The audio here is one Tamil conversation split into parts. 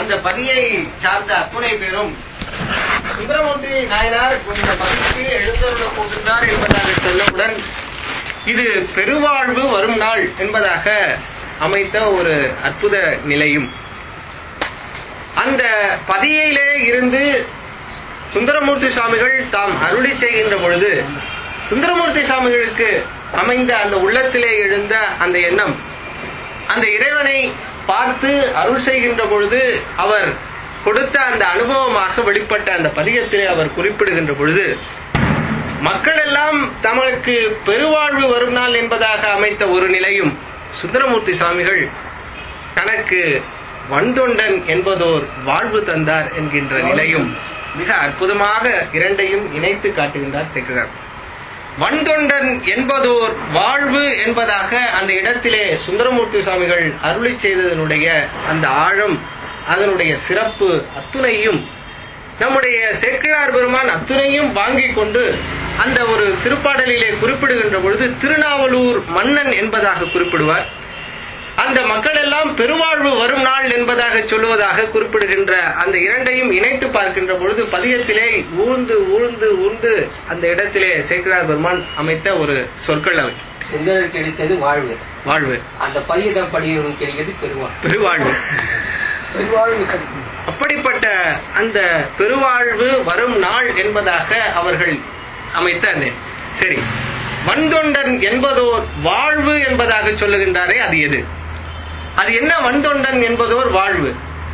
அந்த பதியை சார்ந்த அத்துணை பேரும் சுந்தரமூர்த்தி நாயனார் இந்த பதிக்கு எழுந்தருள போகின்றார் என்பதாக சொன்னவுடன் இது பெருவாழ்வு வரும் நாள் என்பதாக அமைத்த ஒரு அற்புத நிலையும் அந்த பதியிலே இருந்து சுந்தரமூர்த்தி சுவாமிகள் தாம் அருளி செய்கின்ற பொழுது சுந்தரமூர்த்தி சுவாமிகளுக்கு அமைந்த அந்த உள்ளத்திலே எழுந்த அந்த எண்ணம் அந்த இறைவனை பார்த்து அருள் செய்கின்ற பொழுது அவர் கொடுத்த அந்த அனுபவமாக வெளிப்பட்ட அந்த பதிகத்திலே அவர் குறிப்பிடுகின்ற பொழுது மக்கள் எல்லாம் தமக்கு பெருவாழ்வு வரும் நாள் என்பதாக அமைத்த ஒரு நிலையும் சுந்தரமூர்த்தி சுவாமிகள் தனக்கு வன்தொண்டன் என்பதோர் வாழ்வு தந்தார் என்கின்ற நிலையும் மிக அற்புதமாக இரண்டையும் இணைத்து காட்டுகின்றார் சேர்க்கிறார் வன்தொண்டன் என்பதோர் வாழ்வு என்பதாக அந்த இடத்திலே சுந்தரமூர்த்தி சுவாமிகள் அருளி செய்ததனுடைய அந்த ஆழம் அதனுடைய சிறப்பு அத்துணையும் நம்முடைய சேக்கிழார் பெருமான் அத்துணையும் வாங்கிக் கொண்டு அந்த ஒரு திருப்பாடலிலே குறிப்பிடுகின்ற பொழுது திருநாவலூர் மன்னன் என்பதாக குறிப்பிடுவார் அந்த மக்கள் எல்லாம் பெருவாழ்வு வரும் நாள் என்பதாக சொல்லுவதாக குறிப்பிடுகின்ற அந்த இரண்டையும் இணைத்து பார்க்கின்ற பொழுது பதியத்திலே ஊழ்ந்து ஊழ்ந்து ஊர்ந்து அந்த இடத்திலே சேக்கிரார் பெருமான் அமைத்த ஒரு சொற்கள் அவை செந்தருக்கு கிடைத்தது வாழ்வு வாழ்வு அந்த பதியிடம் படியவனுக்கு கிடைக்கிறது பெருவாழ் பெருவாழ்வு பெருவாழ்வு கிடைக்கும் அப்படிப்பட்ட அந்த பெருவாழ்வு வரும் நாள் என்பதாக அவர்கள் அமைத்த அந்த சரி வன்தொண்டன் என்பதோர் வாழ்வு என்பதாக சொல்லுகின்றாரே அது எது அது என்ன வன்தொண்டன் என்பதோர் வாழ்வு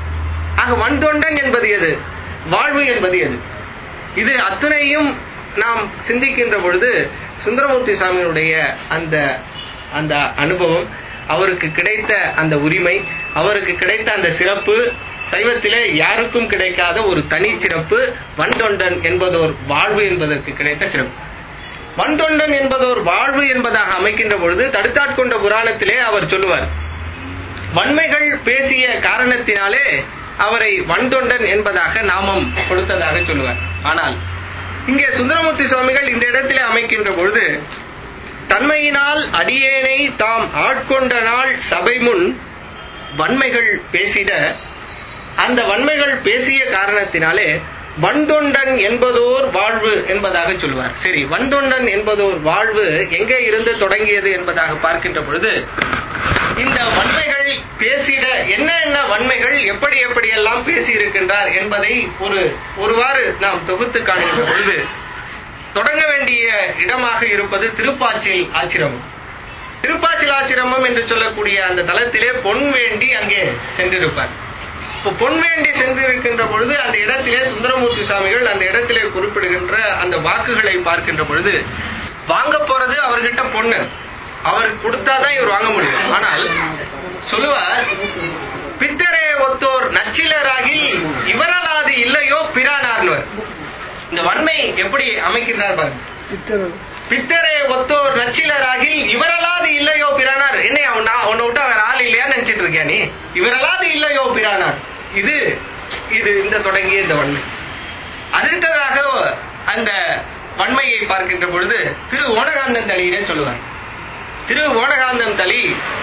ஆக வன்தொண்டன் என்பது எது வாழ்வு என்பது எது இது அத்துணையும் நாம் சிந்திக்கின்ற பொழுது சுந்தரமூர்த்தி சுவாமியினுடைய அந்த அந்த அனுபவம் அவருக்கு கிடைத்த அந்த உரிமை அவருக்கு கிடைத்த அந்த சிறப்பு சைவத்திலே யாருக்கும் கிடைக்காத ஒரு தனி சிறப்பு வன்தொண்டன் என்பதோர் வாழ்வு என்பதற்கு கிடைத்த சிறப்பு வன்தொண்டன் என்பதோர் வாழ்வு என்பதாக அமைக்கின்ற பொழுது தடுத்தாட்கொண்ட புராணத்திலே அவர் சொல்லுவார் வன்மைகள் பேசிய காரணத்தினாலே அவரை வன்தொண்டன் என்பதாக நாமம் கொடுத்ததாக சொல்லுவார் ஆனால் இங்கே சுந்தரமூர்த்தி சுவாமிகள் இந்த இடத்திலே அமைக்கின்ற பொழுது தன்மையினால் அடியேனை தாம் ஆட்கொண்ட நாள் சபை முன் வன்மைகள் பேசிட அந்த வன்மைகள் பேசிய காரணத்தினாலே வன்தொண்டன் என்பதோர் வாழ்வு என்பதாக சொல்வார் சரி வன்தொண்டன் என்பதோர் வாழ்வு எங்கே இருந்து தொடங்கியது என்பதாக பார்க்கின்ற பொழுது இந்த வன்மைகள் பேசிட என்ன என்ன வன்மைகள் எப்படி எப்படி எல்லாம் பேசி இருக்கின்றார் என்பதை ஒரு ஒருவாறு நாம் தொகுத்து காண்கின்ற பொழுது தொடங்க வேண்டிய இடமாக இருப்பது திருப்பாச்சில் ஆச்சிரமம் திருப்பாச்சில் ஆச்சிரமம் என்று சொல்லக்கூடிய அந்த தளத்திலே பொன் வேண்டி அங்கே சென்றிருப்பார் இப்போ பொன் வேண்டி சென்றிருக்கின்ற பொழுது அந்த இடத்திலே சுந்தரமூர்த்தி சுவாமிகள் அந்த இடத்திலே குறிப்பிடுகின்ற அந்த வாக்குகளை பார்க்கின்ற பொழுது வாங்க போறது அவர்கிட்ட பொண்ணு அவர் கொடுத்தாதான் இவர் வாங்க முடியும் ஆனால் சொல்லுவார் பித்தரே ஒத்தோர் நச்சிலராகி இவரலாது இல்லையோ பிரானார்னவர் இந்த வன்மை எப்படி அமைக்கின்றார் பாருங்க பித்தரே ஒத்தோர் நச்சிலராகி இவரலாது இல்லையோ பிரானார் என்ன அவன் நான் உன்னை விட்டா வேற ஆள் இல்லையா நினைச்சிட்டு இருக்கியா நீ இவரலாது இல்லையோ பிரானார் இது இது இந்த தொடங்கிய இந்த வன்மை அடுத்ததாக அந்த வன்மையை பார்க்கின்ற பொழுது திரு ஓனகாந்தன் தளியிலே சொல்லுவார் திரு ஓனகாந்தன் தளி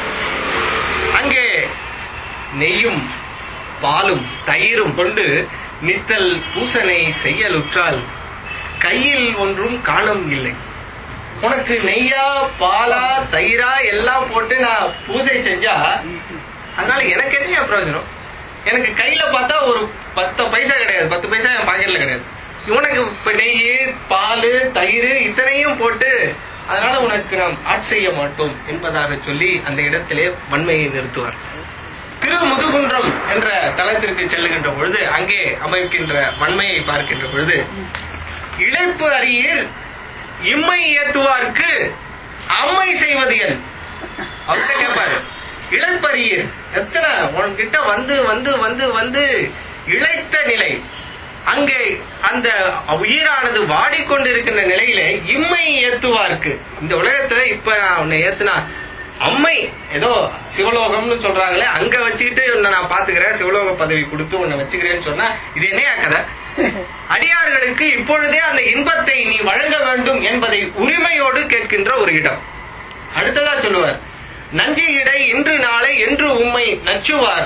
அங்கே நெய்யும் பாலும் தயிரும் கொண்டு நித்தல் பூசனை செய்யலுற்றால் கையில் ஒன்றும் காணம் இல்லை உனக்கு நெய்யா பாலா தயிரா எல்லாம் போட்டு நான் பூஜை செஞ்சா அதனால எனக்கு என்ன பிரயோஜனம் எனக்கு கையில பார்த்தா ஒரு பத்து பைசா கிடையாது பத்து பைசா என் பாக்கெட்ல கிடையாது உனக்கு இப்ப நெய் பால் தயிர் இத்தனையும் போட்டு அதனால உனக்கு நாம் ஆட்சி செய்ய மாட்டோம் என்பதாக சொல்லி அந்த இடத்திலே வன்மையை நிறுத்துவார் திருமுதுகுன்றம் என்ற தலத்திற்கு செல்லுகின்ற பொழுது அங்கே அமைக்கின்ற வன்மையை பார்க்கின்ற பொழுது இழைப்பு அறியீர் இம்மை ஏத்துவார்க்கு அம்மை செய்வது என் அவர்கிட்ட கேட்பாரு இழைப்பறியீர் எத்தனை உன்கிட்ட வந்து வந்து வந்து வந்து இழைத்த நிலை அங்கே அந்த உயிரானது வாடிக்கொண்டிருக்கின்ற நிலையிலே இம்மை ஏத்துவார்க்கு இந்த உலகத்துல இப்ப நான் உன்னை ஏத்துனா அம்மை ஏதோ சிவலோகம்னு சொல்றாங்களே அங்க வச்சுக்கிட்டு உன்னை நான் பாத்துக்கிறேன் சிவலோக பதவி கொடுத்து உன்னை வச்சுக்கிறேன்னு சொன்னா இது என்னையா கதை அடியார்களுக்கு இப்பொழுதே அந்த இன்பத்தை நீ வழங்க வேண்டும் என்பதை உரிமையோடு கேட்கின்ற ஒரு இடம் அடுத்ததா சொல்லுவார் நஞ்சு இடை இன்று நாளை என்று உம்மை நச்சுவார்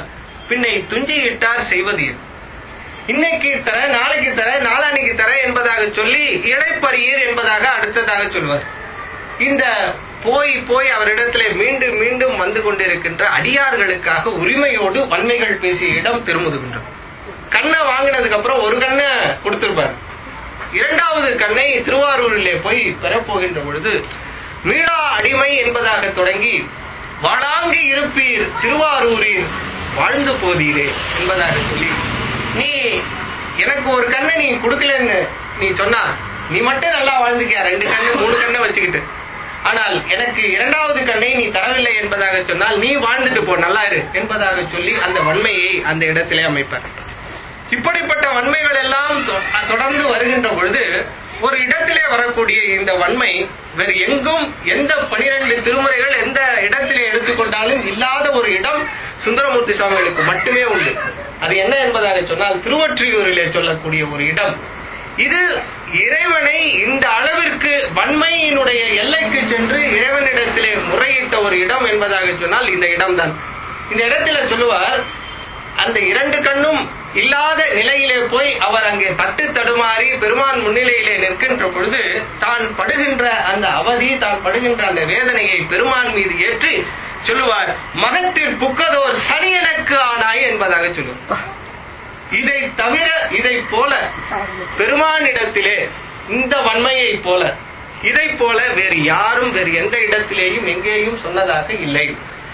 பின்னை துஞ்சியிட்டார் செய்வது எது? இன்னைக்கு தர நாளைக்கு தர நாளான்னைக்கு தர என்பதாக சொல்லி இடைப்பறியீர் என்பதாக அடுத்ததாக சொல்வார் இந்த போய் போய் அவரிடத்திலே மீண்டும் மீண்டும் வந்து கொண்டிருக்கின்ற அடியார்களுக்காக உரிமையோடு வன்மைகள் பேசிய இடம் திருமுதுகின்றது கண்ணை வாங்கினதுக்கு அப்புறம் ஒரு கண்ணை கொடுத்திருப்பார் இரண்டாவது கண்ணை திருவாரூரிலே போய் பெறப்போகின்ற பொழுது மீளா அடிமை என்பதாக தொடங்கி வாழாங்கு இருப்பீர் திருவாரூரில் வாழ்ந்து போதீரே என்பதாக சொல்லி நீ எனக்கு ஒரு கண்ணை நீ கொடுக்கலன்னு நீ சொன்னா நீ மட்டும் நல்லா வாழ்ந்துக்கியா ரெண்டு கண்ணு மூணு கண்ணை வச்சுக்கிட்டு ஆனால் எனக்கு இரண்டாவது கண்ணை நீ தரவில்லை என்பதாக சொன்னால் நீ வாழ்ந்துட்டு போ நல்லா இரு என்பதாக சொல்லி அந்த வன்மையை அந்த இடத்திலே அமைப்பார் இப்படிப்பட்ட வன்மைகள் எல்லாம் தொ- தொடர்ந்து வருகின்ற பொழுது ஒரு இடத்திலே வரக்கூடிய இந்த வன்மை வேறு எங்கும் எந்த பனிரெண்டு திருமுறைகள் எந்த இடத்திலே எடுத்துக்கொண்டாலும் இல்லாத ஒரு இடம் சுந்தரமூர்த்தி சுவாமிகளுக்கு மட்டுமே உண்டு அது என்ன என்பதாக சொன்னால் திருவொற்றியூரிலே சொல்லக்கூடிய ஒரு இடம் இது இறைவனை இந்த அளவிற்கு வன்மையினுடைய எல்லைக்கு சென்று இறைவனிடத்திலே முறையிட்ட ஒரு இடம் என்பதாக சொன்னால் இந்த இடம்தான் இந்த இடத்துல சொல்லுவார் அந்த இரண்டு கண்ணும் இல்லாத நிலையிலே போய் அவர் அங்கே தட்டு தடுமாறி பெருமான் முன்னிலையிலே நிற்கின்ற பொழுது தான் படுகின்ற அந்த அவதி தான் படுகின்ற அந்த வேதனையை பெருமான் மீது ஏற்றி சொல்லுவார் மகத்தில் புக்கதோர் சனி எனக்கு ஆனாய் என்பதாக சொல்லுவார் இதை தவிர இதை போல பெருமானிடத்திலே இந்த வன்மையை போல இதை போல வேறு யாரும் வேறு எந்த இடத்திலேயும் எங்கேயும் சொன்னதாக இல்லை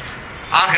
ஆக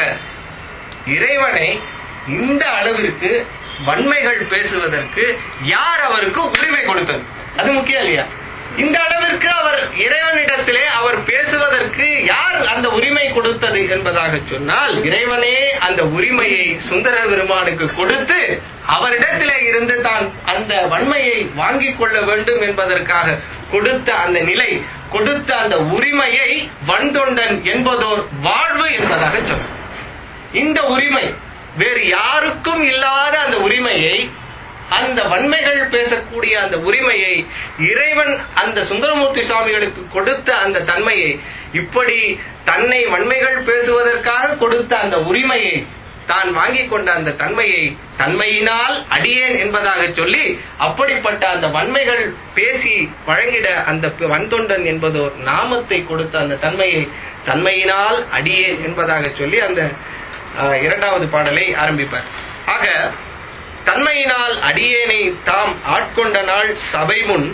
இறைவனை இந்த அளவிற்கு வன்மைகள் பேசுவதற்கு யார் அவருக்கு உரிமை கொடுத்தது அது முக்கியம் இல்லையா இந்த அளவிற்கு அவர் இறைவனிடத்திலே அவர் பேசுவதற்கு யார் அந்த உரிமை கொடுத்தது என்பதாக சொன்னால் இறைவனே அந்த உரிமையை சுந்தர பெருமானுக்கு கொடுத்து அவரிடத்திலே இருந்து தான் அந்த வன்மையை வாங்கிக் கொள்ள வேண்டும் என்பதற்காக கொடுத்த அந்த நிலை கொடுத்த அந்த உரிமையை வன்தொண்டன் என்பதோர் வாழ்வு என்பதாக சொல்லும் இந்த உரிமை வேறு யாருக்கும் இல்லாத அந்த உரிமையை அந்த வன்மைகள் பேசக்கூடிய அந்த உரிமையை இறைவன் அந்த சுந்தரமூர்த்தி சுவாமிகளுக்கு கொடுத்த அந்த தன்மையை இப்படி தன்னை வன்மைகள் பேசுவதற்காக கொடுத்த அந்த உரிமையை தான் வாங்கிக் கொண்ட அந்த தன்மையை தன்மையினால் அடியேன் என்பதாக சொல்லி அப்படிப்பட்ட அந்த வன்மைகள் பேசி வழங்கிட அந்த வன்தொண்டன் என்பதோர் நாமத்தை கொடுத்த அந்த தன்மையை தன்மையினால் அடியேன் என்பதாக சொல்லி அந்த அஹ், இரண்டாவது பாடலை ஆரம்பிப்பார் ஆக தன்மையினால் அடியேனை தாம் ஆட்கொண்ட நாள் சபை முன்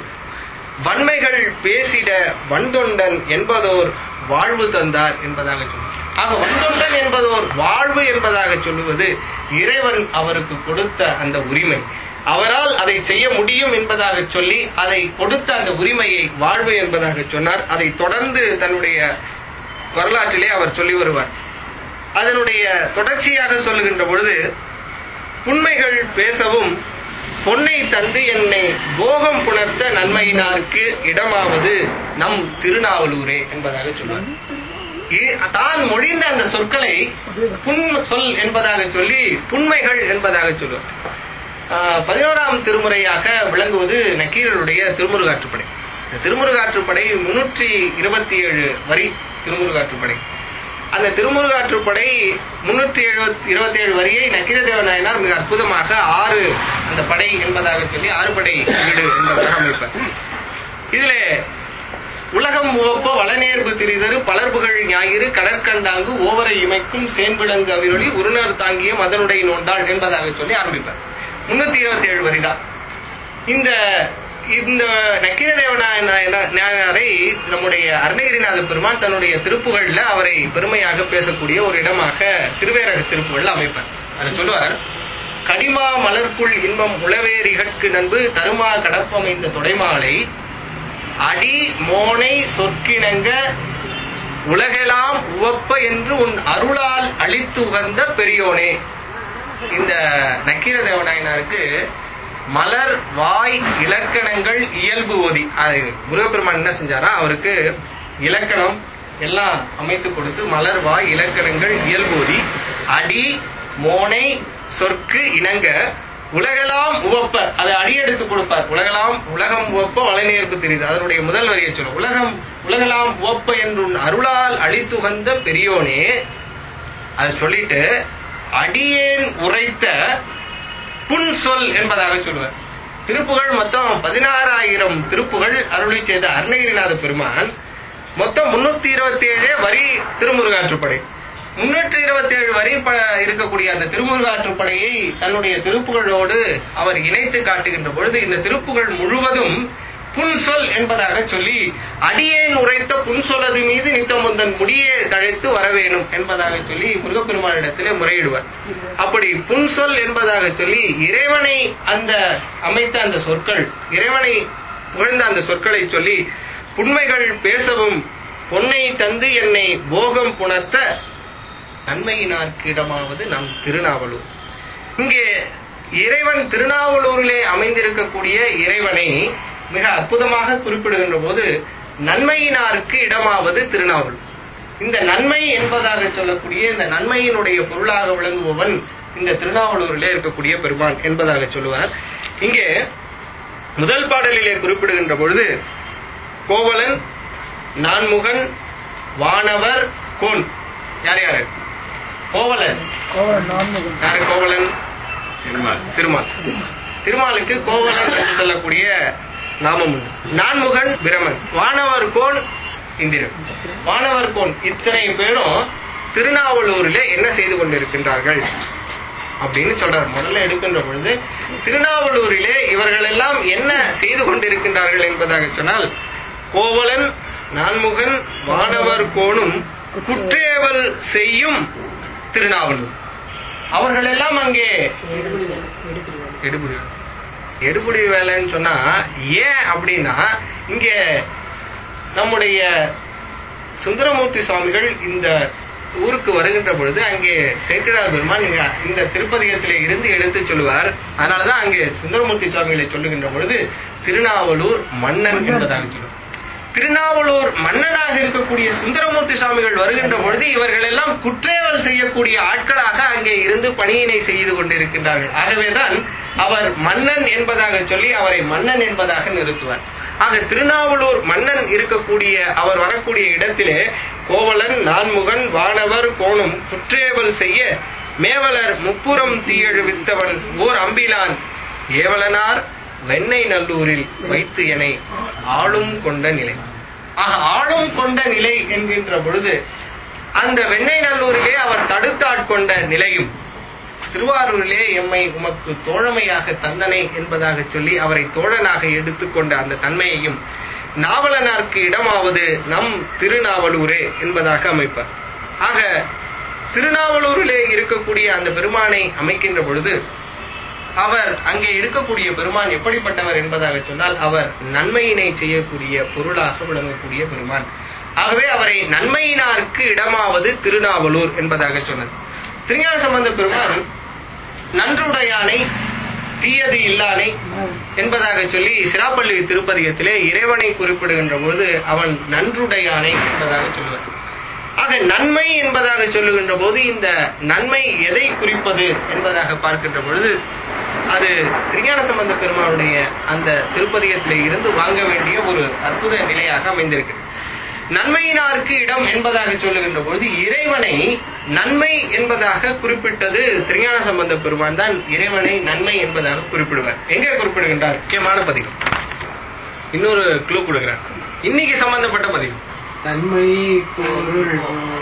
வன்மைகள் பேசிட வன்தொண்டன் என்பதோர் வாழ்வு தந்தார் என்பதாக சொல்லுவார் ஆக வன்தொண்டன் என்பதோர் வாழ்வு என்பதாக சொல்லுவது இறைவன் அவருக்கு கொடுத்த அந்த உரிமை அவரால் அதை செய்ய முடியும் என்பதாக சொல்லி அதை கொடுத்த அந்த உரிமையை வாழ்வு என்பதாக சொன்னார் அதை தொடர்ந்து தன்னுடைய வரலாற்றிலே அவர் சொல்லி வருவார் அதனுடைய தொடர்ச்சியாக சொல்லுகின்ற பொழுது உண்மைகள் பேசவும் பொன்னை தந்து என்னை போகம் புணர்த்த நன்மையினாருக்கு இடமாவது நம் திருநாவலூரே என்பதாக சொன்னார் இ- தான் மொழிந்த அந்த சொற்களை புன் சொல் என்பதாக சொல்லி புண்மைகள் என்பதாக சொல்லுவார் ஆஹ், பதினோராம் திருமுறையாக விளங்குவது நக்கீரருடைய திருமுருகாற்றுப்படை இந்த திருமுருகாற்றுப்படை முன்னூற்றி இருபத்தி ஏழு வரி திருமுருகாற்றுப்படை அந்த திருமுருகாற்றுப்படை முன்னூற்றி எழுபத்தி இருபத்தி ஏழு வரியை நக்கீரதேவ நாயனார் மிக அற்புதமாக ஆறு அந்த படை என்பதாக சொல்லி ஆறு படை வீடு என்பதாக அமைப்பார் இதிலே உலகம் உவப்ப வளநேர்வு திரிதரு பலர்புகழ் ஞாயிறு கடற்கண்டாங்கு ஓவரை இமைக்கும் சேன்பிளங்கு அவிரொளி உருணர் தாங்கிய மதனுடைய நோண்டாள் என்பதாக சொல்லி ஆரம்பிப்பார் முன்னூத்தி இருபத்தி ஏழு வரிதான் இந்த இந்த நக்கீரதேவ நாயனாரை நம்முடைய அருணகிரிநாத பெருமான் தன்னுடைய திருப்புகள்ல அவரை பெருமையாக பேசக்கூடிய ஒரு இடமாக திருவேரக திருப்புகள்ல அமைப்பார் அதை சொல்லுவார் கடிமா மலர்க்குள் இன்பம் உளவேரிகட்கு நண்பு தருமா கடப்பமைந்த தொடைமாலை அடி மோனை சொற்கிணங்க உலகெல்லாம் உவப்ப என்று உன் அருளால் அளித்து உகந்த பெரியோனே இந்த நக்கீர தேவநாயனாருக்கு மலர் வாய் இலக்கணங்கள் இயல்பு ஓதி அது முருகப்பெருமான் என்ன செஞ்சாரா அவருக்கு இலக்கணம் எல்லாம் அமைத்து கொடுத்து மலர் வாய் இலக்கணங்கள் இயல்பு ஓதி அடி மோனை சொற்கு இணங்க உலகெல்லாம் உவப்ப அதை அடியெடுத்து கொடுப்பார் உலகெல்லாம் உலகம் உவப்ப வளநேர்ப்பு தெரியுது அதனுடைய முதல் வரியை சொல்லும் உலகம் உலகெல்லாம் உவப்ப என்று உன் அருளால் அழித்துகந்த பெரியோனே அதை சொல்லிட்டு அடியேன் உரைத்த புன் சொல் என்பதாக சொல்லுவார் திருப்புகள் மொத்தம் பதினாறாயிரம் திருப்புகள் அருளி செய்த அருணகிரிநாத பெருமான் மொத்தம் முன்னூத்தி இருபத்தி ஏழு வரி திருமுருகாற்றுப்படை முன்னூற்றி இருபத்தி ஏழு வரி ப- இருக்கக்கூடிய அந்த திருமுருகாற்றுப்படையை தன்னுடைய திருப்புகளோடு அவர் இணைத்து காட்டுகின்ற பொழுது இந்த திருப்புகள் முழுவதும் புன்சொல் என்பதாக சொல்லி அடியேன் உரைத்த புன்சொல்லது மீது நித்தமுந்தன் முடியே தழைத்து வரவேணும் என்பதாக சொல்லி முருகப்பெருமானிடத்திலே முறையிடுவார் அப்படி புன்சொல் என்பதாக சொல்லி இறைவனை அந்த அமைத்த அந்த சொற்கள் இறைவனை புகழ்ந்த அந்த சொற்களை சொல்லி புண்மைகள் பேசவும் பொன்னை தந்து என்னை போகம் புணர்த்த நன்மையினார்க்கிடமாவது நம் திருநாவலூர் இங்கே இறைவன் திருநாவலூரிலே அமைந்திருக்கக்கூடிய இறைவனை மிக அற்புதமாக குறிப்பிடுகின்ற போது நன்மையினாருக்கு இடமாவது திருநாவலூர் இந்த நன்மை என்பதாக சொல்லக்கூடிய இந்த நன்மையினுடைய பொருளாக விளங்குபவன் இந்த திருநாவலூரிலே இருக்கக்கூடிய பெருமான் என்பதாக சொல்லுவார் இங்கே முதல் பாடலிலே குறிப்பிடுகின்ற பொழுது கோவலன் நான்முகன் வானவர் கோன் யார் யாரு கோவலன் யாரு கோவலன் திருமால் திருமாலுக்கு கோவலன் என்று சொல்லக்கூடிய நாமம் உண்டு நான்முகன் பிரமன் வானவர் கோன் இந்திரன் வானவர் கோன் இத்தனை பேரும் திருநாவலூரிலே என்ன செய்து கொண்டிருக்கின்றார்கள் அப்படின்னு சொல்றார் முதல்ல எடுக்கின்ற பொழுது திருநாவலூரிலே இவர்கள் எல்லாம் என்ன செய்து கொண்டிருக்கின்றார்கள் என்பதாக சொன்னால் கோவலன் நான்முகன் வானவர் கோனும் குற்றேவல் செய்யும் திருநாவலூர் அவர்கள் எல்லாம் அங்கே எடுபடி எடுபடி வேலைன்னு சொன்னா ஏன் அப்படின்னா இங்க நம்முடைய சுந்தரமூர்த்தி சுவாமிகள் இந்த ஊருக்கு வருகின்ற பொழுது அங்கே சேக்கிழார் பெருமான் இங்க இந்த திருப்பதிகத்திலே இருந்து எடுத்து சொல்லுவார் அதனாலதான் அங்கே சுந்தரமூர்த்தி சுவாமிகளை சொல்லுகின்ற பொழுது திருநாவலூர் மன்னன் என்பதாக சொல்லுவார் திருநாவலூர் மன்னனாக இருக்கக்கூடிய சுந்தரமூர்த்தி சுவாமிகள் வருகின்ற பொழுது இவர்கள் எல்லாம் குற்றேவல் செய்யக்கூடிய ஆட்களாக அங்கே இருந்து பணியினை செய்து கொண்டிருக்கின்றார்கள் ஆகவேதான் அவர் மன்னன் என்பதாக சொல்லி அவரை மன்னன் என்பதாக நிறுத்துவார் ஆக திருநாவலூர் மன்னன் இருக்கக்கூடிய அவர் வரக்கூடிய இடத்திலே கோவலன் நான்முகன் வானவர் கோணும் குற்றேவல் செய்ய மேவலர் முப்புறம் தீயழுவித்தவன் ஓர் அம்பிலான் ஏவலனார் வெண்ணை நல்லூரில் வைத்து என ஆளும் கொண்ட நிலை ஆக ஆளும் கொண்ட நிலை என்கின்ற பொழுது அந்த வெண்ணை நல்லூரிலே அவர் தடுத்தாட்கொண்ட நிலையும் திருவாரூரிலே எம்மை உமக்கு தோழமையாக தந்தனை என்பதாக சொல்லி அவரை தோழனாக எடுத்துக்கொண்ட அந்த தன்மையையும் நாவலனார்க்கு இடமாவது நம் திருநாவலூரே என்பதாக அமைப்பார் ஆக திருநாவலூரிலே இருக்கக்கூடிய அந்த பெருமானை அமைக்கின்ற பொழுது அவர் அங்கே இருக்கக்கூடிய பெருமான் எப்படிப்பட்டவர் என்பதாக சொன்னால் அவர் நன்மையினை செய்யக்கூடிய பொருளாக விளங்கக்கூடிய பெருமான் ஆகவே அவரை நன்மையினாருக்கு இடமாவது திருநாவலூர் என்பதாக சொன்னது திருஞான சம்பந்த பெருமான் நன்றுடையானை தீயது இல்லானை என்பதாக சொல்லி சிராப்பள்ளி திருப்பதிகத்திலே இறைவனை குறிப்பிடுகின்ற பொழுது அவன் நன்றுடையானை என்பதாக சொல்லுவார் ஆக நன்மை என்பதாக சொல்லுகின்ற போது இந்த நன்மை எதை குறிப்பது என்பதாக பார்க்கின்ற பொழுது அது திருஞான சம்பந்த பெருமானுடைய அந்த திருப்பதிகத்திலே இருந்து வாங்க வேண்டிய ஒரு அற்புத நிலையாக அமைந்திருக்கு நன்மையினாருக்கு இடம் என்பதாக சொல்லுகின்ற பொழுது இறைவனை நன்மை என்பதாக குறிப்பிட்டது திருஞான சம்பந்த பெருமான் தான் இறைவனை நன்மை என்பதாக குறிப்பிடுவார் எங்கே குறிப்பிடுகின்றார் முக்கியமான பதிகம் இன்னொரு க்ளூ கொடுக்கிறார் இன்னைக்கு சம்பந்தப்பட்ட பதிகம் தன்மை பொருள்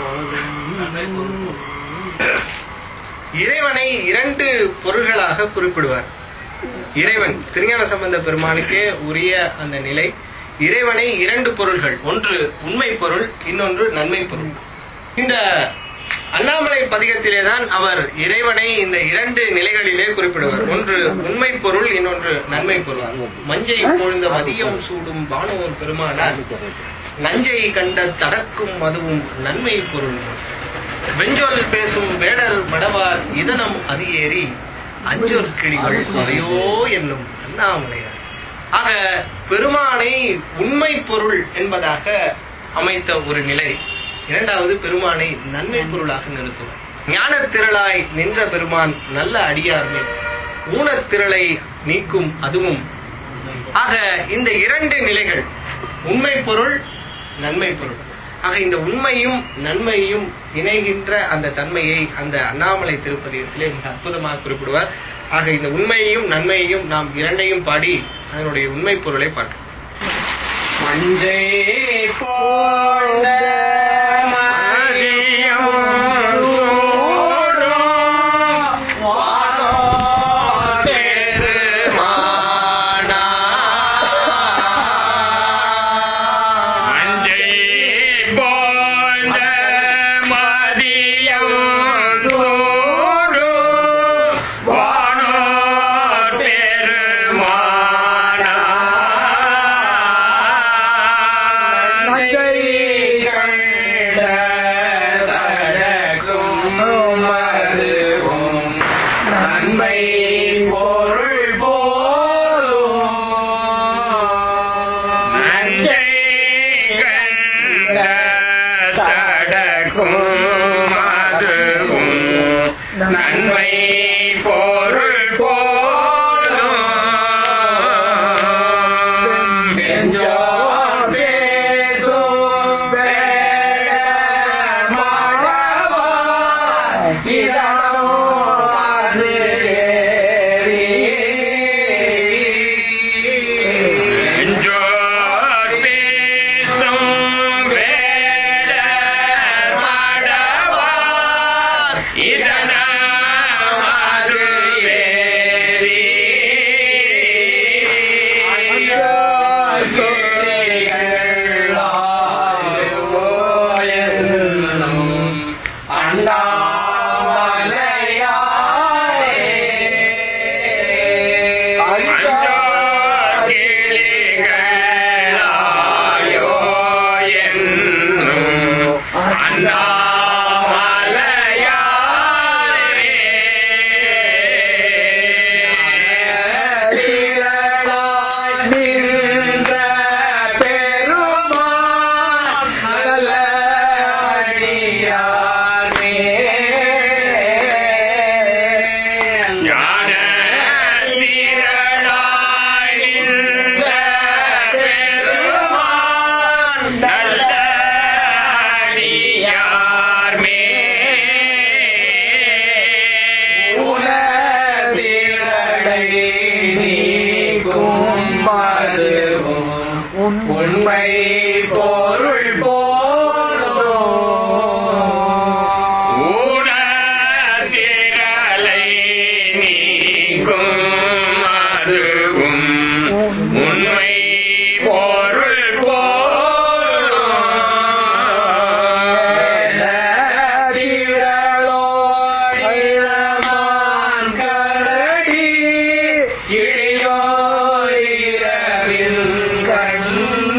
இறைவனை இரண்டு பொருள்களாக குறிப்பிடுவார் இறைவன் திருஞான சம்பந்த பெருமானுக்கே உரிய அந்த நிலை இறைவனை இரண்டு பொருள்கள் ஒன்று உண்மை பொருள் இன்னொன்று நன்மை பொருள் இந்த அண்ணாமலை பதிகத்திலே தான் அவர் இறைவனை இந்த இரண்டு நிலைகளிலே குறிப்பிடுவார் ஒன்று உண்மை பொருள் இன்னொன்று நன்மை பொருள் மஞ்சை பொழுந்த மதியம் சூடும் பானுவம் பெருமானார் நஞ்சை கண்ட தடக்கும் மதுவும் நன்மை பொருள் வெஞ்சொல் பேசும் வேடர் மடவார் இதனம் அதியேறி அஞ்சொற் கிளிகள் அதையோ என்னும் அண்ணாமலையார் ஆக பெருமானை உண்மை பொருள் என்பதாக அமைத்த ஒரு நிலை இரண்டாவது பெருமானை நன்மை பொருளாக நிறுத்துவார் ஞானத் திரளாய் நின்ற பெருமான் நல்ல அடியார்மை ஊனத்திரளை நீக்கும் அதுவும் ஆக இந்த இரண்டு நிலைகள் உண்மை பொருள் நன்மை பொருள் ஆக இந்த உண்மையும் நன்மையும் இணைகின்ற அந்த தன்மையை அந்த அண்ணாமலை திருப்பதியத்திலே மிக அற்புதமாக குறிப்பிடுவார் ஆக இந்த உண்மையையும் நன்மையையும் நாம் இரண்டையும் பாடி அதனுடைய உண்மை பொருளை பார்க்கலாம் மஞ்சை போல மதியம் சூடும் வானோர் பெருமானா. மஞ்சை போல மதியம் சூடும் வானோர் பெருமானா. நஞ்சை கண்ட தழக்கும் மதுவும் நன்மை பொருள் போலும் நஞ்சை கண்ட தடக்கும் மதுவும் நன்மை பொருள் போலும் பெஞ்சோர் பேசும் வேட மாடவார் இதனோ அது ஏறி. பெஞ்சோர் பேசும் வேட மாடவார் இதனோ அது ஏறி. நின்ற பெருமான் நல்ல அடியாரே. ஞான திரளாய் நின்ற பெருமான் நல்ல அடியார் உலகிரடை நீக்கும் மதுவும் உண்மை பொருள் போலும் உணர்திரளை நீக்கும் மதுவும் உண்மை பொருள் போலும் கரடி இழியோ இரவில் கண்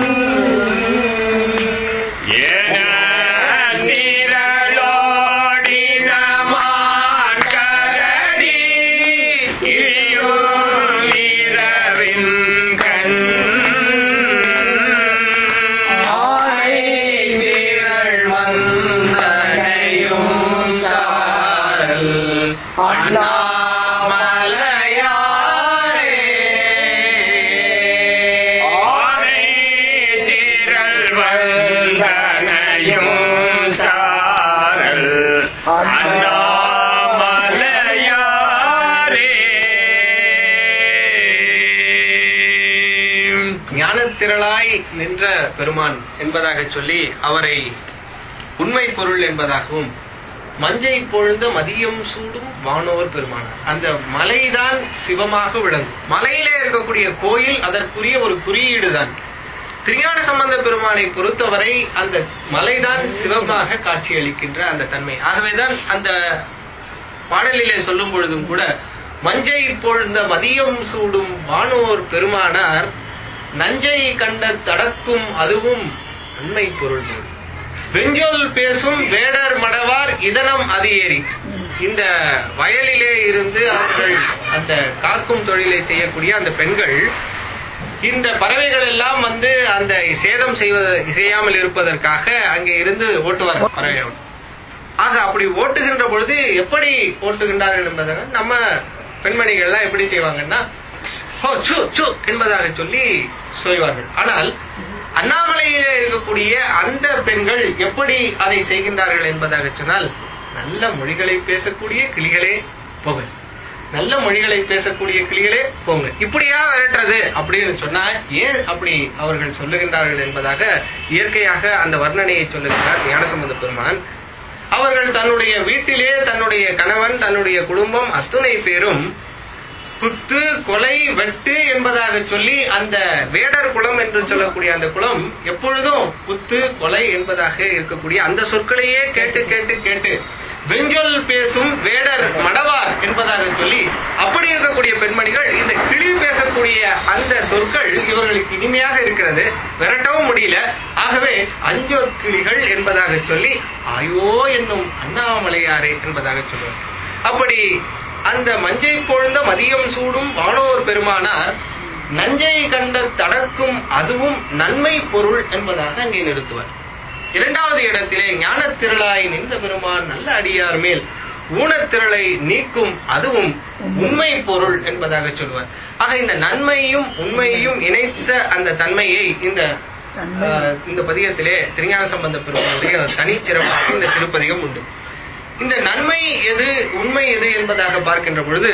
ஞானத்திரளாய் நின்ற பெருமான் என்பதாக சொல்லி அவரை உண்மை பொருள் என்பதாகவும் மஞ்சை பொழுந்த மதியம் சூடும் வானோர் பெருமானார் அந்த மலைதான் சிவமாக விளங்கும் மலையிலே இருக்கக்கூடிய கோயில் அதற்குரிய ஒரு குறியீடு தான் திருஞான சம்பந்த பெருமானை பொறுத்தவரை அந்த மலைதான் சிவமாக காட்சியளிக்கின்ற அந்த தன்மை ஆகவேதான் அந்த பாடலிலே சொல்லும் பொழுதும் கூட மஞ்சை பொழுந்த மதியம் சூடும் வானோர் பெருமானார் நஞ்சை கண்ட தடக்கும் அதுவும் நன்மை பொருள் போல். வெஞ்சொல் பேசும் வேடர் மடவார் இதனம் அது ஏறி இந்த வயலிலே இருந்து அவர்கள் அந்த காக்கும் தொழிலை செய்யக்கூடிய அந்த பெண்கள் இந்த பறவைகள் எல்லாம் வந்து அந்த சேதம் செய்வத செய்யாமல் இருப்பதற்காக அங்கே இருந்து ஓட்டுவார் பறவைகள் ஆக அப்படி ஓட்டுகின்ற பொழுது எப்படி ஓட்டுகின்றார்கள் என்பதாக நம்ம பெண்மணிகள்லாம் எப்படி செய்வாங்கன்னா ஹோ சு சு என்பதாக சொல்லி சொல்வார்கள் ஆனால் அண்ணாமலையிலே இருக்கக்கூடிய அந்த பெண்கள் எப்படி அதை செய்கின்றார்கள் என்பதாக சொன்னால் நல்ல மொழிகளை பேசக்கூடிய கிளிகளே போக நல்ல மொழிகளை பேசக்கூடிய கிளிகளே போங்க இப்படியா விரட்டுறது அப்படின்னு சொன்னா ஏன் அப்படி அவர்கள் சொல்லுகின்றார்கள் என்பதாக இயற்கையாக அந்த வர்ணனையை சொல்லுகிறார் ஞானசம்பந்த பெருமான் அவர்கள் தன்னுடைய வீட்டிலே தன்னுடைய கணவன் தன்னுடைய குடும்பம் அத்துணை பேரும் குத்து கொலை வெட்டு என்பதாக சொல்லி அந்த வேடர் குலம் என்று சொல்லக்கூடிய அந்த குலம் எப்பொழுதும் குத்து கொலை என்பதாக இருக்கக்கூடிய அந்த சொற்களையே கேட்டு கேட்டு கேட்டு வெஞ்சொல் பேசும் வேடர் மடவார் என்பதாக சொல்லி அப்படி இருக்கக்கூடிய பெண்மணிகள் இந்த கிளி பேசக்கூடிய அந்த சொற்கள் இவர்களுக்கு இனிமையாக இருக்கிறது விரட்டவும் முடியல ஆகவே அஞ்சொற் கிளிகள் என்பதாக சொல்லி ஆயோ என்னும் அண்ணாமலையாரே என்பதாக சொல்லுவார் அப்படி அந்த மஞ்சை பொழுந்த மதியம் சூடும் வானோர் பெருமானார் நஞ்சை கண்ட தடக்கும் அதுவும் நன்மை பொருள் என்பதாக அங்கே நிறுத்துவார் இரண்டாவது இடத்திலே ஞானத் திரளாய் நின்ற பெருமான் நல்ல அடியார் மேல் ஊனத்திரளை நீக்கும் அதுவும் உண்மை பொருள் என்பதாக சொல்வார் ஆக இந்த நன்மையும் உண்மையும் இணைத்த அந்த தன்மையை இந்த ஆஹ், இந்த பதிகத்திலே திருஞான சம்பந்த பெருமானுடைய தனிச்சிறப்பாக இந்த திருப்பதிகம் உண்டு இந்த நன்மை எது உண்மை எது என்பதாக பார்க்கின்ற பொழுது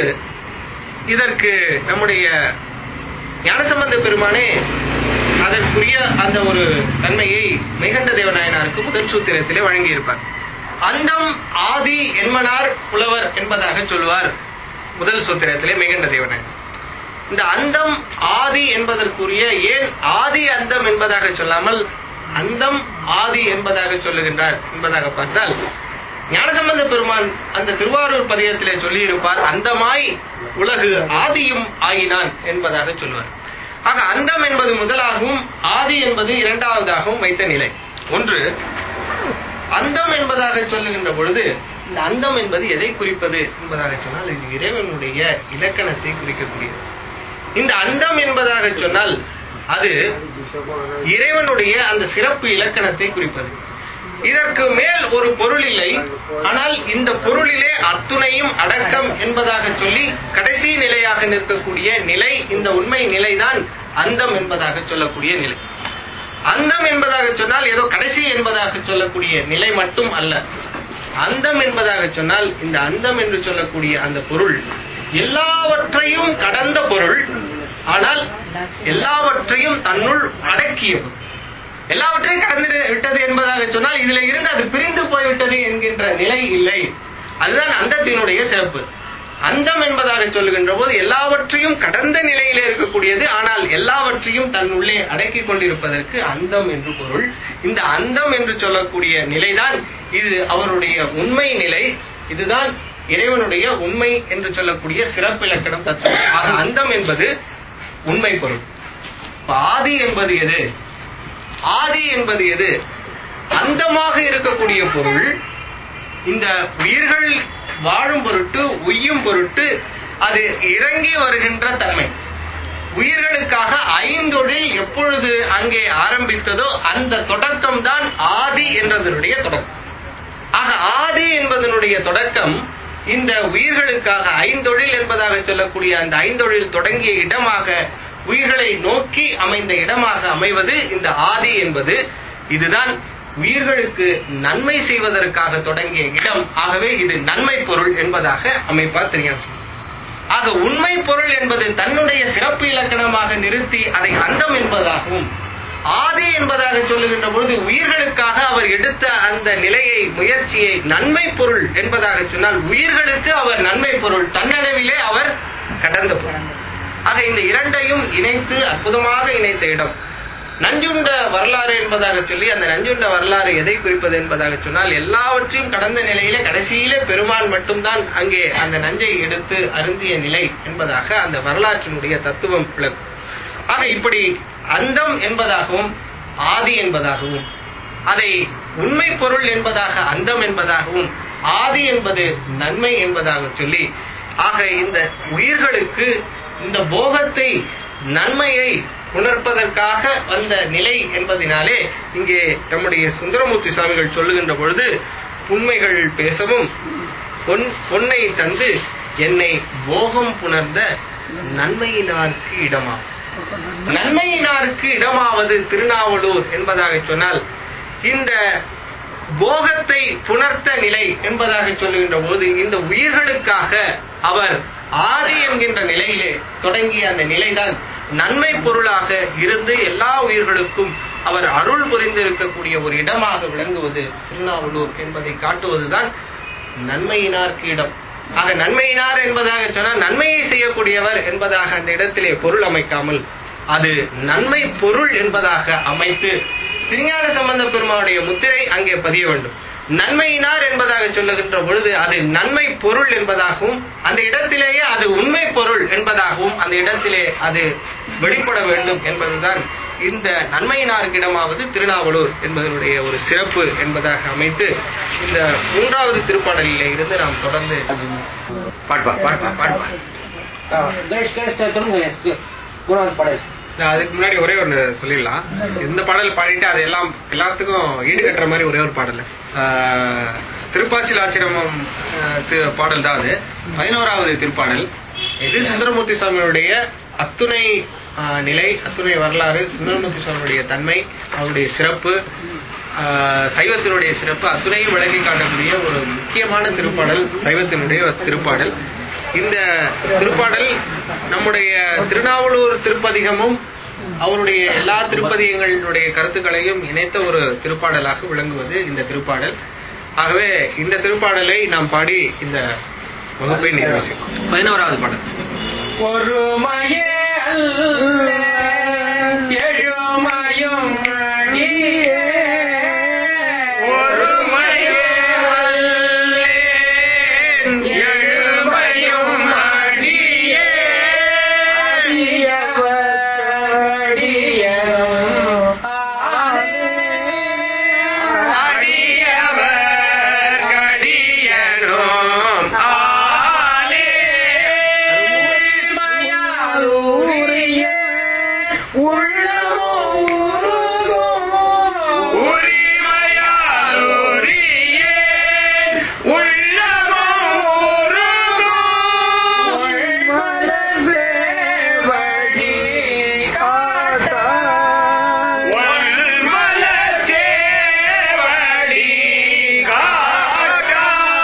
இதற்கு நம்முடைய ஞானசம்பந்த பெருமானே அதற்குரிய அந்த ஒரு தன்மையை மெய்கண்ட தேவநாயனாருக்கு முதல் சூத்திரத்திலே வழங்கியிருப்பார் அண்டம் ஆதி என்மனார் புலவர் என்பதாக சொல்வார் முதல் சூத்திரத்திலே மெய்கண்ட தேவநாயன் இந்த அந்தம் ஆதி என்பதற்குரிய ஏன் ஆதி அந்தம் என்பதாக சொல்லாமல் அந்தம் ஆதி என்பதாக சொல்லுகின்றார் என்பதாக பார்த்தால் ஞானசம்பந்த பெருமான் அந்த திருவாரூர் பதியத்திலே சொல்லியிருப்பார் அந்தமாய் உலகு ஆதியும் ஆயினான் என்பதாக சொல்வார் ஆக அந்தம் என்பது முதலாகவும் ஆதி என்பது இரண்டாவதாகவும் வைத்த நிலை ஒன்று அந்தம் என்பதாக சொல்லுகின்ற பொழுது இந்த அந்தம் என்பது எதை குறிப்பது என்பதாக சொன்னால் இது இறைவனுடைய இலக்கணத்தை குறிக்கக்கூடியது இந்த அந்தம் என்பதாக சொன்னால் அது இறைவனுடைய அந்த சிறப்பு இலக்கணத்தை குறிப்பது இதற்கு மேல் ஒரு பொருள் இல்லை ஆனால் இந்த பொருளிலே அத்துணையும் அடக்கம் என்பதாக சொல்லி கடைசி நிலையாக நிற்கக்கூடிய நிலை இந்த உண்மை நிலைதான் அந்தம் என்பதாக சொல்லக்கூடிய நிலை அந்தம் என்பதாக சொன்னால் ஏதோ கடைசி என்பதாக சொல்லக்கூடிய நிலை மட்டும் அல்ல அந்தம் என்பதாக சொன்னால் இந்த அந்தம் என்று சொல்லக்கூடிய அந்த பொருள் எல்லாவற்றையும் கடந்த பொருள் ஆனால் எல்லாவற்றையும் தன்னுள் அடக்கிய பொருள் எல்லாவற்றையும் கடந்து விட்டது என்பதாக சொன்னால் இதுல இருந்து அது பிரிந்து போய்விட்டது என்கின்ற நிலை இல்லை அதுதான் அந்தத்தினுடைய சிறப்பு அந்தம் என்பதாக சொல்லுகின்ற போது எல்லாவற்றையும் கடந்த நிலையிலே இருக்கக்கூடியது ஆனால் எல்லாவற்றையும் தன்னுள்ளே அடக்கி கொண்டிருப்பதற்கு அந்தம் என்று பொருள் இந்த அந்தம் என்று சொல்லக்கூடிய நிலைதான் இது அவருடைய உண்மை நிலை இதுதான் இறைவனுடைய உண்மை என்று சொல்லக்கூடிய சிறப்பு இலக்கணம் தத்துவம் ஆக அந்தம் என்பது உண்மை பொருள் இப்ப ஆதி என்பது எது ஆதி என்பது எது அந்தமாக இருக்கக்கூடிய பொருள் இந்த உயிர்கள் வாழும் பொருட்டு உய்யும் பொருட்டு அது இறங்கி வருகின்ற தன்மை உயிர்களுக்காக ஐந்தொழில் எப்பொழுது அங்கே ஆரம்பித்ததோ அந்த தொடக்கம் தான் ஆதி என்றதனுடைய தொடக்கம் ஆக ஆதி என்பதனுடைய தொடக்கம் இந்த உயிர்களுக்காக ஐந்தொழில் என்பதாக சொல்லக்கூடிய அந்த ஐந்தொழில் தொடங்கிய இடமாக உயிர்களை நோக்கி அமைந்த இடமாக அமைவது இந்த ஆதி என்பது இதுதான் உயிர்களுக்கு நன்மை செய்வதற்காக தொடங்கிய இடம் ஆகவே இது நன்மை பொருள் என்பதாக அமைப்பார் தெரியாது ஆக உண்மை பொருள் என்பது தன்னுடைய சிறப்பு இலக்கணமாக நிறுத்தி அதை அந்தம் என்பதாகவும் ஆதி என்பதாக சொல்லுகின்ற பொழுது உயிர்களுக்காக அவர் எடுத்த அந்த நிலையை முயற்சியை நன்மை பொருள் என்பதாக சொன்னால் உயிர்களுக்கு அவர் நன்மை பொருள் தன்னளவிலே அவர் கடந்த பொருள் ஆக இந்த இரண்டையும் இணைத்து அற்புதமாக இணைத்த இடம் நஞ்சுண்ட வரலாறு என்பதாக சொல்லி அந்த நஞ்சுண்ட வரலாறு எதை குறிப்பது என்பதாக சொன்னால் எல்லாவற்றையும் கடந்த நிலையிலே கடைசியிலே பெருமான் மட்டும்தான் அங்கே அந்த நஞ்சை எடுத்து அருந்திய நிலை என்பதாக அந்த வரலாற்றினுடைய தத்துவம் விளக்கும் ஆக இப்படி அந்தம் என்பதாகவும் ஆதி என்பதாகவும் அதை உண்மை பொருள் என்பதாக அந்தம் என்பதாகவும் ஆதி என்பது நன்மை என்பதாக சொல்லி ஆக இந்த உயிர்களுக்கு இந்த போகத்தை நன்மையை உணர்ப்பதற்காக வந்த நிலை என்பதினாலே இங்கே நம்முடைய சுந்தரமூர்த்தி சுவாமிகள் சொல்லுகின்ற பொழுது உண்மைகள் பேசவும் பொன் பொன்னை தந்து என்னை போகம் புணர்ந்த நன்மையினார்க்கு இடமா நன்மையினாருக்கு இடமாவது திருநாவலூர் என்பதாக சொன்னால் இந்த போகத்தை புணர்த்த நிலை என்பதாக சொல்லுகின்ற போது இந்த உயிர்களுக்காக அவர் ஆதி என்கின்ற நிலையிலே தொடங்கிய அந்த நிலைதான் நன்மை பொருளாக இருந்து எல்லா உயிர்களுக்கும் அவர் அருள் புரிந்து இருக்கக்கூடிய ஒரு இடமாக விளங்குவது திருநாவலூர் என்பதை காட்டுவதுதான் நன்மையினார்க்கு இடம் ஆக நன்மையினார் என்பதாக சொன்னால் நன்மையை செய்யக்கூடியவர் என்பதாக அந்த இடத்திலே பொருள் அமைக்காமல் அது நன்மை பொருள் என்பதாக அமைத்து திருஞான சம்பந்த பெருமானுடைய முத்திரை அங்கே பதிய வேண்டும் நன்மையினார் என்பதாக சொல்லுகின்ற பொழுது அது நன்மை பொருள் என்பதாகவும் அந்த இடத்திலேயே அது உண்மை பொருள் என்பதாகவும் அந்த இடத்திலே அது வெளிப்பட வேண்டும் என்பதுதான் இந்த நன்மையினார்க்கிடமாவது திருநாவலூர் என்பதனுடைய ஒரு சிறப்பு என்பதாக அமைத்து இந்த மூன்றாவது திருப்பாடலிலே இருந்து நாம் தொடர்ந்து பாடுப்பா பாடுப்பா பாடுப்பா கணேஷ் கணேஷ் சொல்லுங்க கணேஷ் மூணாவது பாடல் நான் அதுக்கு முன்னாடி ஒரே ஒன்று சொல்லிடலாம் இந்த பாடல் பாடிட்டு அது எல்லாம் எல்லாத்துக்கும் ஈடுகட்டுற மாதிரி ஒரே ஒரு பாடல் ஆஹ், திருப்பாச்சில் ஆச்சிரமம் ஆஹ், தி- பாடல் தான் அது பதினோராவது திருப்பாடல் இது சுந்தரமூர்த்தி சுவாமியுடைய அத்துணை ஆஹ், நிலை அத்துணை வரலாறு சுந்தரமூர்த்தி சுவாமியுடைய தன்மை அவருடைய சிறப்பு ஆஹ், சைவத்தினுடைய சிறப்பு அத்துணையும் விளக்கி காட்டக்கூடிய ஒரு முக்கியமான திருப்பாடல் சைவத்தினுடைய திருப்பாடல் இந்த திருப்பாடல் நம்முடைய திருநாவலூர் திருப்பதிகமும் அவருடைய எல்லா திருப்பதிகங்களுடைய கருத்துக்களையும் இணைத்த ஒரு திருப்பாடலாக விளங்குவது இந்த திருப்பாடல் ஆகவே இந்த திருப்பாடலை நாம் பாடி இந்த வகுப்பை நிறைவு செய்வோம் பதினோராவது பாடல் ஒருமையே அல்ல எழுமையும் அடியே ஒருமையே அல்லேன் எழுமையும் அடியே அடியவர் கடியனும் ஆலே உரிமையாலுரியே உள்ளமும் உருகும் ஒன்மலச் சேவடி காட்டாய்.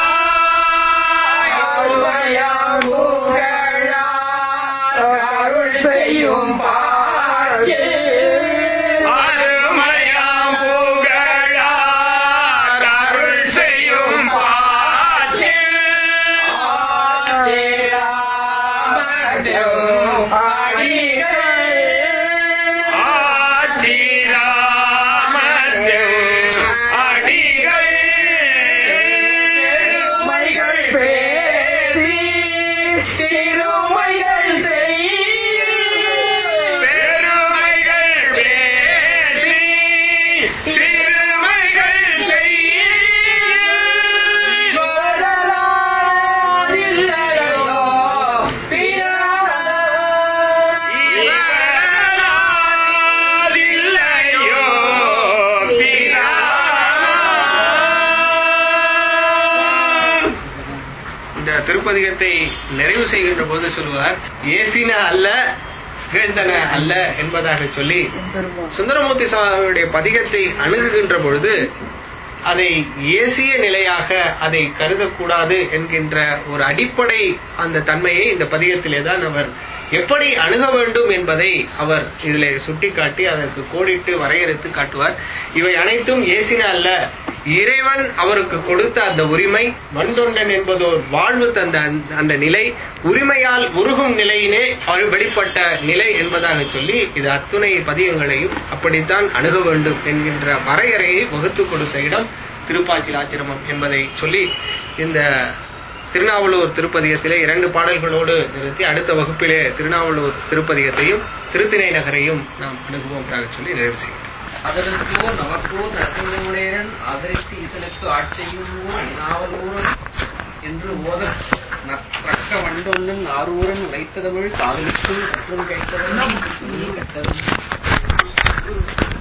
அருமையாம் புகழார் அருள் செய்யும் பாச்சு ஆச்சிராமத்து அடிகள் பெருமைகள் பேசி சிறுமைகள் செய்ய இவராதில்லையோ பிரான். இந்த திருப்பதிகத்தை நிறைவு செய்கின்ற போது சொல்லுவார் ஏசின அல்ல இகழ்ந்தன அல்ல என்பதாக சொல்லி சுந்தரமூர்த்தி சுவாமியுடைய பதிகத்தை அணுகுகின்ற பொழுது அதை ஏசிய நிலையாக அதை கருதக்கூடாது என்கின்ற ஒரு அடிப்படை அந்த தன்மையை இந்த பதிகத்திலே தான் அவர் எப்படி அணுக வேண்டும் என்பதை அவர் இதிலே சுட்டிக்காட்டி அதற்கு கோடிட்டு வரையறுத்து காட்டுவார் இவை அனைத்தும் ஏசின அல்ல இறைவன் அவருக்கு கொடுத்த அந்த உரிமை வந்தொண்டன் என்பதோர் வாழ்வு தந்த அந்த- அந்த நிலை உரிமையால் உருகும் நிலையினே அவர் வெளிப்பட்ட நிலை என்பதாக சொல்லி இது அத்துணை பதியங்களையும் அப்படித்தான் அணுக வேண்டும் என்கின்ற வரையறையை வகுத்து கொடுத்த இடம் திருப்பாச்சில் ஆச்சிரமம் என்பதை சொல்லி இந்த திருநாவலூர் திருப்பதிகத்திலே இரண்டு பாடல்களோடு நிறுத்தி அடுத்த வகுப்பிலே திருநாவலூர் திருப்பதிகத்தையும் திருத்திணை நகரையும் நாம் அணுகுவோம் சொல்லி நிறைவு செய்கிறோம் அதற்கோ நமக்கோ நரசிங்கமுடையன் ஆதரித்து ஈசனுக்கு ஆட்சியும் நாவலூரன் என்று ஓத நற்ற வண்டொன்னன் ஆரூரன் வைத்ததமிழ் காதலிக்கும் கற்றும் கைத்தவன் கட்டதும்